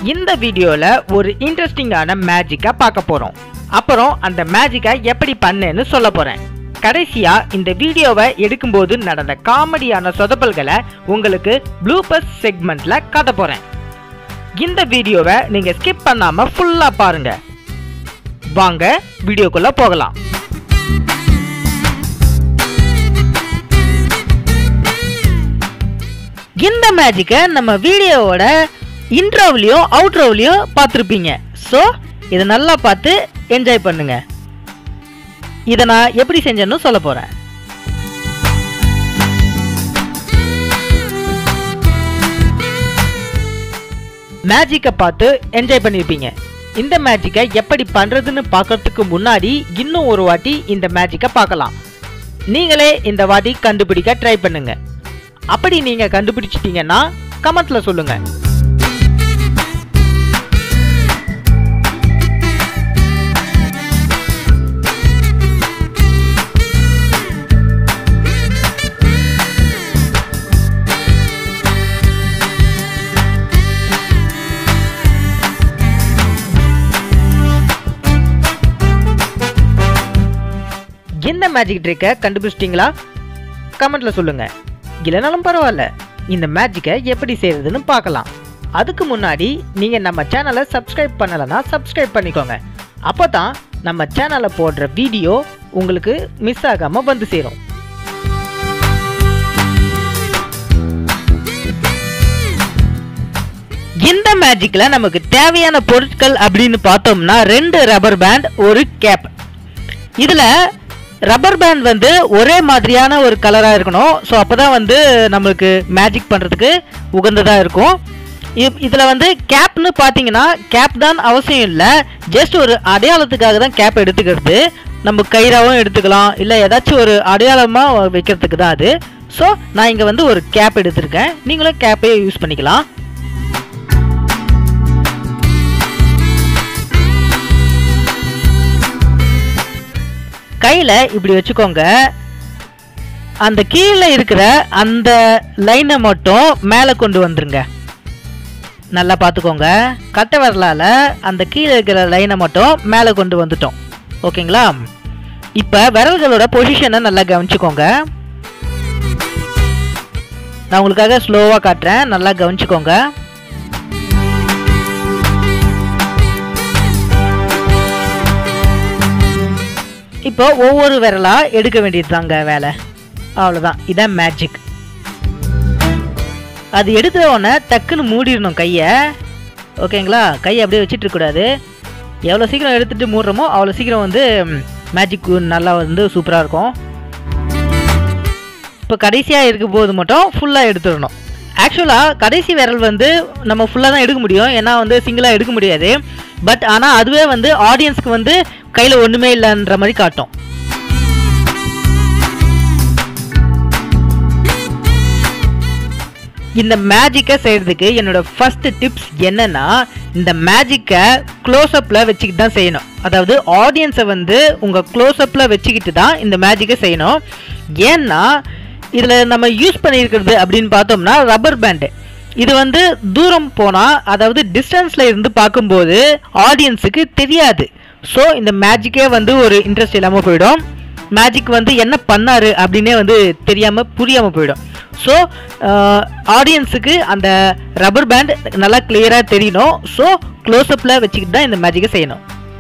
இந்த வீடியோவில் ஒரு இன்ட்ரெஸ்டிங்கான மேஜிக்கை பார்க்க போகிறோம் அப்புறம் அந்த மேஜிக்கை எப்படி பண்ணேன்னு சொல்ல போகிறேன் கடைசியாக இந்த வீடியோவை எடுக்கும்போது நடந்த காமெடியான சொதப்பல்களை உங்களுக்கு ப்ளூபஸ் செக்மெண்ட்டில் காட்ட போகிறேன் இந்த வீடியோவை நீங்கள் ஸ்கிப் பண்ணாமல் ஃபுல்லாக பாருங்க வாங்க வீடியோக்குள்ளே போகலாம் இந்த மேஜிக்கை நம்ம வீடியோவோட இன்ட்ரோவ்லையும் அவுட்ரோவ்லையும் பார்த்துருப்பீங்க ஸோ இதை நல்லா பார்த்து என்ஜாய் பண்ணுங்க இதை நான் எப்படி செஞ்சேன்னு சொல்ல போகிறேன் மேஜிக்கை பார்த்து என்ஜாய் பண்ணியிருப்பீங்க இந்த மேஜிக்கை எப்படி பண்ணுறதுன்னு பார்க்கறதுக்கு முன்னாடி இன்னும் ஒரு வாட்டி இந்த மேஜிக்கை பார்க்கலாம் நீங்களே இந்த வாட்டி கண்டுபிடிக்க ட்ரை பண்ணுங்க அப்படி நீங்கள் கண்டுபிடிச்சிட்டீங்கன்னா கமெண்ட்ல சொல்லுங்க இந்த மேஜிக் ட்ரிக்கை கண்டுபிடிச்சிட்டிங்களா கமெண்ட்ல சொல்லுங்க இல்லைனாலும் பரவாயில்ல இந்த மேஜிக்கை எப்படி செய்யறதுன்னு பார்க்கலாம் அதுக்கு முன்னாடி நீங்கள் நம்ம சேனலை சப்ஸ்கிரைப் பண்ணலைன்னா சப்ஸ்கிரைப் பண்ணிக்கோங்க அப்போ தான் நம்ம சேனலில் போடுற வீடியோ உங்களுக்கு மிஸ் ஆகாமல் வந்து சேரும் இந்த மேஜிக்கில் நமக்கு தேவையான பொருட்கள் அப்படின்னு பார்த்தோம்னா ரெண்டு ரப்பர் பேண்ட் ஒரு கேப் இதில் ரப்பர் பேண்ட் வந்து ஒரே மாதிரியான ஒரு கலராக இருக்கணும் ஸோ அப்போ தான் வந்து நம்மளுக்கு மேஜிக் பண்ணுறதுக்கு உகந்ததாக இருக்கும் இதில் வந்து கேப்னு பார்த்தீங்கன்னா கேப் தான் அவசியம் இல்லை ஜஸ்ட் ஒரு அடையாளத்துக்காக தான் கேப் எடுத்துக்கிறது நம்ம கயிறாவும் எடுத்துக்கலாம் இல்லை ஏதாச்சும் ஒரு அடையாளமாக வைக்கிறதுக்கு தான் அது ஸோ நான் இங்கே வந்து ஒரு கேப் எடுத்திருக்கேன் நீங்களும் கேப்பையே யூஸ் பண்ணிக்கலாம் கையில் இப்படி வச்சுக்கோங்க அந்த கீழே இருக்கிற அந்த லைனை மட்டும் மேலே கொண்டு வந்துருங்க நல்லா பார்த்துக்கோங்க கட்டை வரலால் அந்த கீழே இருக்கிற லைனை மட்டும் மேலே கொண்டு வந்துட்டோம் ஓகேங்களா இப்போ விரல்களோட பொசிஷனை நல்லா கவனிச்சுக்கோங்க நான் உங்களுக்காக ஸ்லோவாக காட்டுறேன் நல்லா கவனிச்சுக்கோங்க இப்போ ஒவ்வொரு விரலா எடுக்க வேண்டியது தாங்க வேலை அவ்வளோதான் இதான் மேஜிக் அது எடுக்கிற உடனே டக்குன்னு மூடிடணும் கையை ஓகேங்களா கையை அப்படியே வச்சுட்டு இருக்கக்கூடாது எவ்வளோ சீக்கிரம் எடுத்துகிட்டு மூடுறோமோ அவ்வளோ சீக்கிரம் வந்து மேஜிக் நல்லா வந்து சூப்பராக இருக்கும் இப்போ கடைசியாக இருக்கும் போது மட்டும் ஃபுல்லாக எடுத்துடணும் ஆக்சுவலாக கடைசி விரல் வந்து நம்ம ஃபுல்லாக தான் எடுக்க முடியும் ஏன்னா வந்து சிங்கிளாக எடுக்க முடியாது பட் ஆனால் அதுவே வந்து ஆடியன்ஸ்க்கு வந்து கையில் ஒன்றுமே இல்லைன்ற மாதிரி காட்டும் இந்த மேஜிக்கை செய்கிறதுக்கு என்னோட ஃபர்ஸ்ட் டிப்ஸ் என்னன்னா இந்த மேஜிக்கை க்ளோஸ்அப்பில் வச்சுக்கிட்டு தான் செய்யணும் அதாவது ஆடியன்ஸை வந்து உங்கள் க்ளோஸ்அப்பில் வச்சுக்கிட்டு தான் இந்த மேஜிக்கை செய்யணும் ஏன்னா இதில் நம்ம யூஸ் பண்ணியிருக்கிறது அப்படின்னு பார்த்தோம்னா ரப்பர் பேண்டு இது வந்து தூரம் போனால் அதாவது டிஸ்டன்ஸில் இருந்து பார்க்கும்போது ஆடியன்ஸுக்கு தெரியாது ஸோ இந்த மேஜிக்கே வந்து ஒரு இன்ட்ரெஸ்ட் இல்லாமல் போயிடும் மேஜிக் வந்து என்ன பண்ணாரு அப்படின்னே வந்து தெரியாமல் புரியாமல் போயிடும் ஸோ ஆடியன்ஸுக்கு அந்த ரப்பர் பேண்ட் நல்லா கிளியராக தெரியணும் ஸோ க்ளோஸ்அப்பில் வச்சுக்கிட்டு தான் இந்த மேஜிக்கை செய்யணும்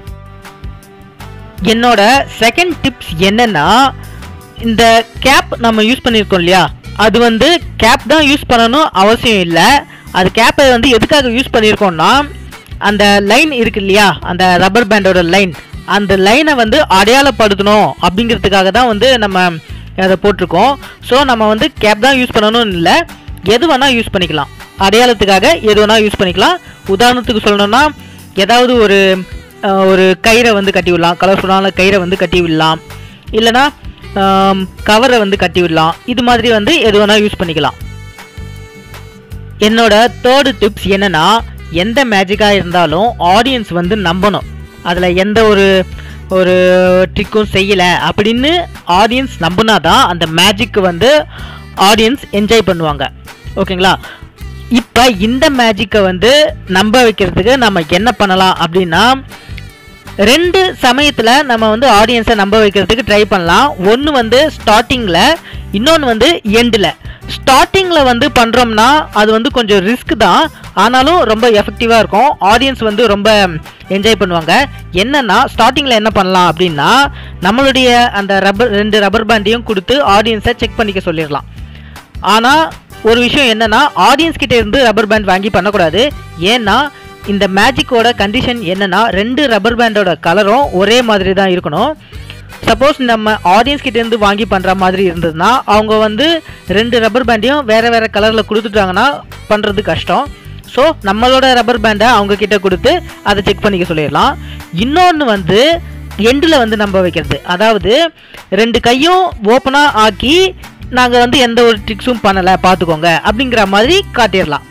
என்னோட செகண்ட் டிப்ஸ் என்னன்னா இந்த கேப் நம்ம யூஸ் பண்ணியிருக்கோம் இல்லையா அது வந்து கேப் தான் யூஸ் பண்ணணும் அவசியம் இல்லை அது கேப்பை வந்து எதுக்காக யூஸ் பண்ணியிருக்கோம்னா அந்த லைன் இருக்கு இல்லையா அந்த ரப்பர் பேண்டோட லைன் அந்த லைனை வந்து அடையாளப்படுத்தணும் அப்படிங்கிறதுக்காக தான் வந்து நம்ம அதை போட்டிருக்கோம் ஸோ நம்ம வந்து கேப் தான் யூஸ் பண்ணணும்னு இல்லை எது வேணால் யூஸ் பண்ணிக்கலாம் அடையாளத்துக்காக எது வேணால் யூஸ் பண்ணிக்கலாம் உதாரணத்துக்கு சொல்லணும்னா ஏதாவது ஒரு ஒரு கயிறை வந்து கட்டி விடலாம் கலர்ஃபுல்லான கயிறை வந்து கட்டி விடலாம் இல்லைனா கவரை வந்து கட்டி விடலாம் இது மாதிரி வந்து எது வேணால் யூஸ் பண்ணிக்கலாம் என்னோட தேர்டு டிப்ஸ் என்னன்னா எந்த மேஜிக்காக இருந்தாலும் ஆடியன்ஸ் வந்து நம்பணும் அதில் எந்த ஒரு ஒரு ட்ரிக்கும் செய்யலை அப்படின்னு ஆடியன்ஸ் நம்பினா தான் அந்த மேஜிக்கு வந்து ஆடியன்ஸ் என்ஜாய் பண்ணுவாங்க ஓகேங்களா இப்போ இந்த மேஜிக்கை வந்து நம்ப வைக்கிறதுக்கு நம்ம என்ன பண்ணலாம் அப்படின்னா ரெண்டு சமயத்தில் நம்ம வந்து ஆடியன்ஸை நம்ப வைக்கிறதுக்கு ட்ரை பண்ணலாம் ஒன்று வந்து ஸ்டார்டிங்கில் இன்னொன்று வந்து எண்டில் ஸ்டார்டிங்கில் வந்து பண்ணுறோம்னா அது வந்து கொஞ்சம் ரிஸ்க் தான் ஆனாலும் ரொம்ப எஃபெக்டிவாக இருக்கும் ஆடியன்ஸ் வந்து ரொம்ப என்ஜாய் பண்ணுவாங்க என்னன்னா ஸ்டார்டிங்கில் என்ன பண்ணலாம் அப்படின்னா நம்மளுடைய அந்த ரப்பர் ரெண்டு ரப்பர் பேண்டையும் கொடுத்து ஆடியன்ஸை செக் பண்ணிக்க சொல்லிடலாம் ஆனால் ஒரு விஷயம் என்னன்னா ஆடியன்ஸ் கிட்ட இருந்து ரப்பர் பேண்ட் வாங்கி பண்ணக்கூடாது ஏன்னா இந்த மேஜிக்கோட கண்டிஷன் என்னன்னா ரெண்டு ரப்பர் பேண்டோட கலரும் ஒரே மாதிரி தான் இருக்கணும் சப்போஸ் நம்ம ஆடியன்ஸ் கிட்ட இருந்து வாங்கி பண்ணுற மாதிரி இருந்ததுன்னா அவங்க வந்து ரெண்டு ரப்பர் பேண்டையும் வேறு வேறு கலரில் கொடுத்துட்டாங்கன்னா பண்ணுறது கஷ்டம் ஸோ நம்மளோட ரப்பர் பேண்டை அவங்க கிட்ட கொடுத்து அதை செக் பண்ணிக்க சொல்லிடலாம் இன்னொன்று வந்து எண்டில் வந்து நம்ப வைக்கிறது அதாவது ரெண்டு கையும் ஓப்பனாக ஆக்கி நாங்கள் வந்து எந்த ஒரு ட்ரிக்ஸும் பண்ணலை பார்த்துக்கோங்க அப்படிங்கிற மாதிரி காட்டிடலாம்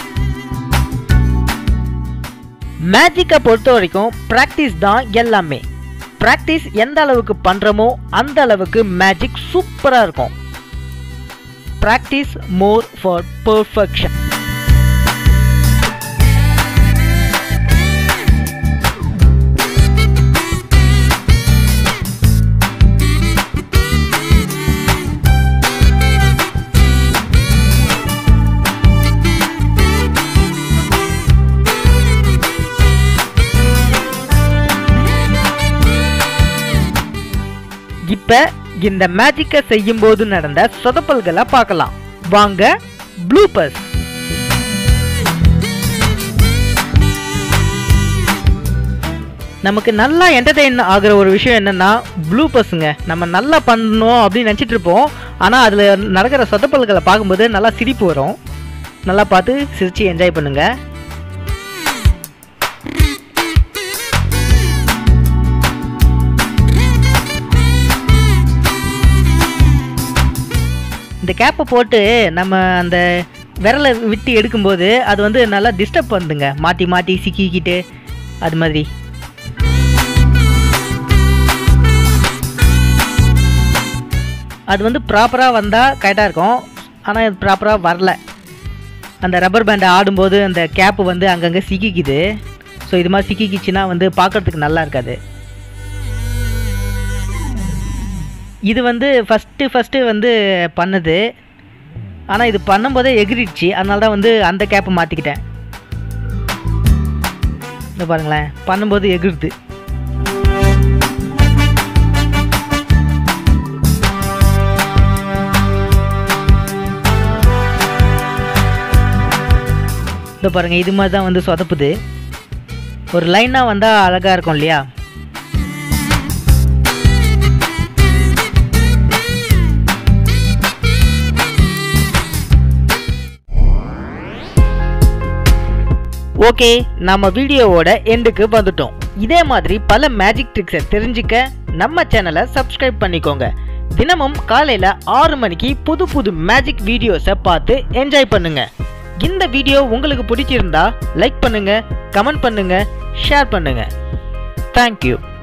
மேஜிக்கை பொறுத்த வரைக்கும் ப்ராக்டிஸ் தான் எல்லாமே ப்ராக்டிஸ் எந்த அளவுக்கு பண்ணுறோமோ அந்த அளவுக்கு மேஜிக் சூப்பராக இருக்கும் ப்ராக்டிஸ் மோர் ஃபார் பர்ஃபெக்ஷன் இப்ப இந்த மேஜிக்கை செய்யும்போது நடந்த சொதப்பல்களை பார்க்கலாம் வாங்க ப்ளூபர்ஸ் நமக்கு நல்லா என்டர்டெயின் ஆகுற ஒரு விஷயம் என்னன்னா ப்ளூபர்ஸுங்க நம்ம நல்லா பண்ணணும் அப்படின்னு நினச்சிட்டு இருப்போம் ஆனால் அதில் நடக்கிற சொதப்பல்களை பார்க்கும்போது நல்லா சிரிப்பு வரும் நல்லா பார்த்து சிரித்து என்ஜாய் பண்ணுங்கள் இந்த கேப்பை போட்டு நம்ம அந்த விரலை விட்டு எடுக்கும்போது அது வந்து நல்லா டிஸ்டர்ப் பண்ணுதுங்க மாற்றி மாற்றி சிக்கிக்கிட்டு அது மாதிரி அது வந்து ப்ராப்பராக வந்தால் கரெக்டாக இருக்கும் ஆனால் இது ப்ராப்பராக வரல அந்த ரப்பர் பேண்டை ஆடும்போது அந்த கேப்பு வந்து அங்கங்கே சிக்கிக்குது ஸோ இது மாதிரி சிக்கிக்கிச்சுன்னா வந்து பார்க்குறதுக்கு நல்லா இருக்காது இது வந்து ஃபஸ்ட்டு ஃபஸ்ட்டு வந்து பண்ணுது ஆனால் இது பண்ணும்போதே எகிரிடுச்சு அதனால தான் வந்து அந்த கேப்பை மாற்றிக்கிட்டேன் இந்த பாருங்களேன் பண்ணும்போது எகிருது இந்த பாருங்க இது மாதிரி தான் வந்து சொதப்புது ஒரு லைனாக வந்தால் அழகாக இருக்கும் இல்லையா ஓகே நம்ம வீடியோவோட எண்டுக்கு வந்துட்டோம் இதே மாதிரி பல மேஜிக் ட்ரிக்ஸை தெரிஞ்சுக்க நம்ம சேனலை சப்ஸ்கிரைப் பண்ணிக்கோங்க தினமும் காலையில் ஆறு மணிக்கு புது புது மேஜிக் வீடியோஸை பார்த்து என்ஜாய் பண்ணுங்க இந்த வீடியோ உங்களுக்கு பிடிச்சிருந்தா லைக் பண்ணுங்க கமெண்ட் பண்ணுங்க ஷேர் பண்ணுங்க தேங்க்யூ